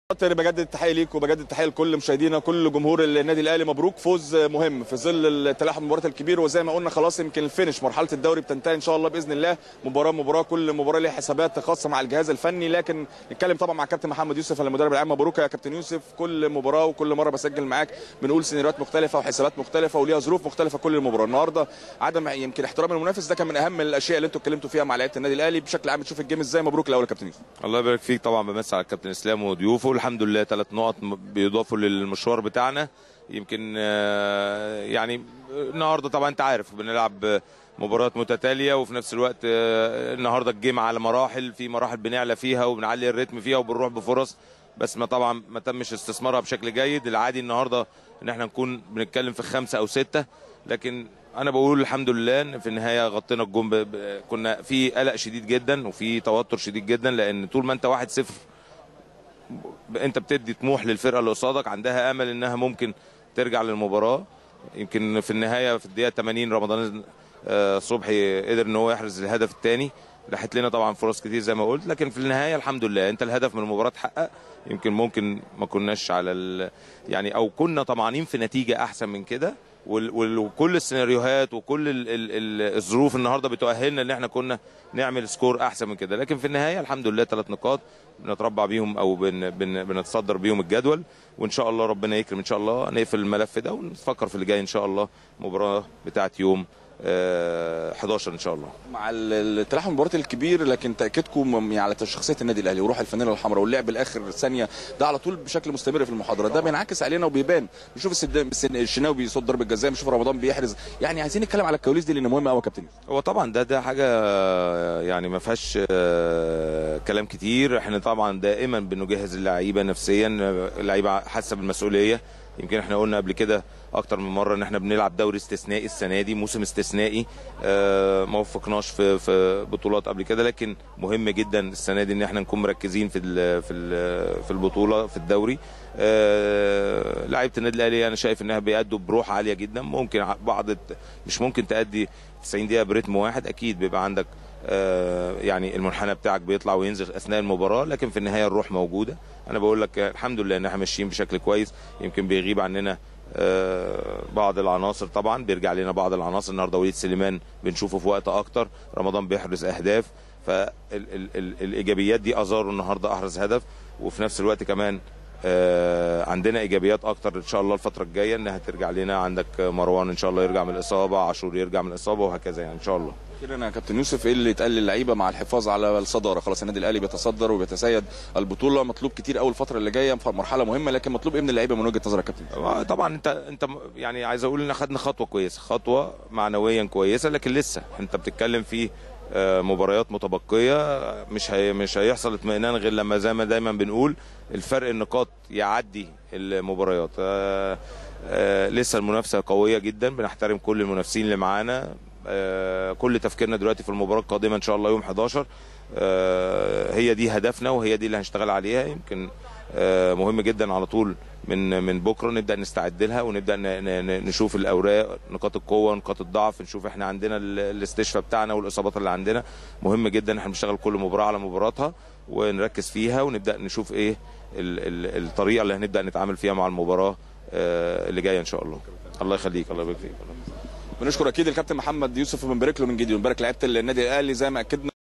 بجدد التحيه ليك وبجدد التحيه لكل مشاهدينا كل جمهور النادي الاهلي مبروك فوز مهم في ظل التلاحم المباراه الكبير وزي ما قلنا خلاص يمكن الفينش مرحله الدوري بتنتهي ان شاء الله باذن الله مباراه مباراه كل مباراه ليها حسابات خاصه مع الجهاز الفني لكن نتكلم طبعا مع كابتن محمد يوسف المدرب العام مبروك يا كابتن يوسف كل مباراه وكل مره بسجل معاك بنقول سيناريوهات مختلفه وحسابات مختلفه وليها ظروف مختلفه كل مباراه النهارده عدم يمكن احترام المنافس ده كان من اهم الاشياء اللي انتوا اتكلمتوا فيها مع لعيبه النادي الاهلي بشكل عام بتشوف الجيم ازاي مبروك الاول يا كابتن يوسف الله يبارك فيك طبعا بمسي على الكابتن اسلام وضيوفه والحمد لله ثلاث نقط بيضافوا للمشوار بتاعنا يمكن آه، يعني النهارده طبعا انت عارف بنلعب مباريات متتاليه وفي نفس الوقت آه، النهارده الجيم على مراحل في مراحل بنعلى فيها وبنعلي الريتم فيها وبنروح بفرص بس ما طبعا ما تمش استثمارها بشكل جيد العادي النهارده ان احنا نكون بنتكلم في خمسه او سته لكن انا بقول الحمد لله ان في النهايه غطينا الجون ب- ب- كنا في قلق شديد جدا وفي توتر شديد جدا لان طول ما انت واحد صفر انت بتدي طموح للفرقه اللي قصادك عندها امل انها ممكن ترجع للمباراه يمكن في النهايه في الدقيقه 80 رمضان آه، صبحي قدر ان هو يحرز الهدف الثاني راحت لنا طبعا فرص كتير زي ما قلت لكن في النهايه الحمد لله انت الهدف من المباراه اتحقق يمكن ممكن ما كناش على ال... يعني او كنا طمعانين في نتيجه احسن من كده وال- وال- وكل السيناريوهات وكل ال- ال- ال- الظروف النهارده بتؤهلنا ان احنا كنا نعمل سكور احسن من كده لكن في النهايه الحمد لله ثلاث نقاط بنتربع بيهم او بن بن بنتصدر بيهم الجدول وان شاء الله ربنا يكرم ان شاء الله نقفل الملف ده ونفكر في اللي جاي ان شاء الله مباراه بتاعت يوم آه، 11 ان شاء الله مع ال- التلاحم المباراه الكبير لكن تاكيدكم يعني على شخصيه النادي الاهلي وروح الفانيله الحمراء واللعب الاخر ثانيه ده على طول بشكل مستمر في المحاضره ده بينعكس علينا وبيبان بنشوف السد- السن- الشناوي بيصد ضربه جزاء بنشوف رمضان بيحرز يعني عايزين نتكلم على الكواليس دي لان مهمه قوي يا كابتن يوسف. هو طبعا ده ده حاجه يعني ما فيهاش آه، كلام كتير احنا طبعا دائما بنجهز اللعيبه نفسيا اللعيبه حاسه بالمسؤوليه يمكن احنا قلنا قبل كده اكتر من مره ان احنا بنلعب دوري استثنائي السنه دي موسم استثنائي آه، ما وفقناش في في بطولات قبل كده لكن مهم جدا السنه دي ان احنا نكون مركزين في ال في ال في البطوله في الدوري آه، لعيبه النادي الاهلي انا شايف انها بيأدوا بروح عاليه جدا ممكن ع- بعض الت- مش ممكن تأدي 90 دقيقه برتم واحد اكيد بيبقى عندك آه، يعني المنحنى بتاعك بيطلع وينزل اثناء المباراه لكن في النهايه الروح موجوده انا بقول لك آه، الحمد لله ان احنا ماشيين بشكل كويس يمكن بيغيب عننا آه، بعض العناصر طبعا بيرجع لنا بعض العناصر النهارده وليد سليمان بنشوفه في وقت اكتر رمضان بيحرز اهداف فالايجابيات دي ازارو النهارده احرز هدف وفي نفس الوقت كمان آه، عندنا ايجابيات اكتر ان شاء الله الفتره الجايه انها ترجع لنا عندك مروان ان شاء الله يرجع من الاصابه عاشور يرجع من الاصابه وهكذا يعني ان شاء الله اخيرا يا كابتن يوسف ايه اللي يتقال للعيبه مع الحفاظ على الصداره خلاص النادي الاهلي بيتصدر وبيتسيد البطوله مطلوب كتير قوي الفتره اللي جايه مرحله مهمه لكن مطلوب ايه من اللعيبه من وجهه نظرك يا كابتن طبعا انت انت يعني عايز اقول ان خدنا خطوه كويسه خطوه معنويا كويسه لكن لسه انت بتتكلم في آه، مباريات متبقيه مش هي مش هيحصل اطمئنان غير لما زي ما دايما بنقول الفرق النقاط يعدي المباريات آه، آه، لسه المنافسه قويه جدا بنحترم كل المنافسين اللي معانا آه، كل تفكيرنا دلوقتي في المباراه القادمه ان شاء الله يوم 11 آه، هي دي هدفنا وهي دي اللي هنشتغل عليها يمكن آه، مهم جدا على طول من من بكره نبدا نستعد لها ونبدا ن- ن- نشوف الاوراق نقاط القوه نقاط الضعف نشوف احنا عندنا ال- الاستشفاء بتاعنا والاصابات اللي عندنا مهم جدا احنا بنشتغل كل مباراه على مباراتها ونركز فيها ونبدا نشوف ايه ال ال الطريقه اللي هنبدا نتعامل فيها مع المباراه آه، اللي جايه ان شاء الله الله يخليك الله يبارك فيك بنشكر اكيد الكابتن محمد يوسف وبنبارك له من جديد ونبارك لعيبه النادي الاهلي زي ما اكدنا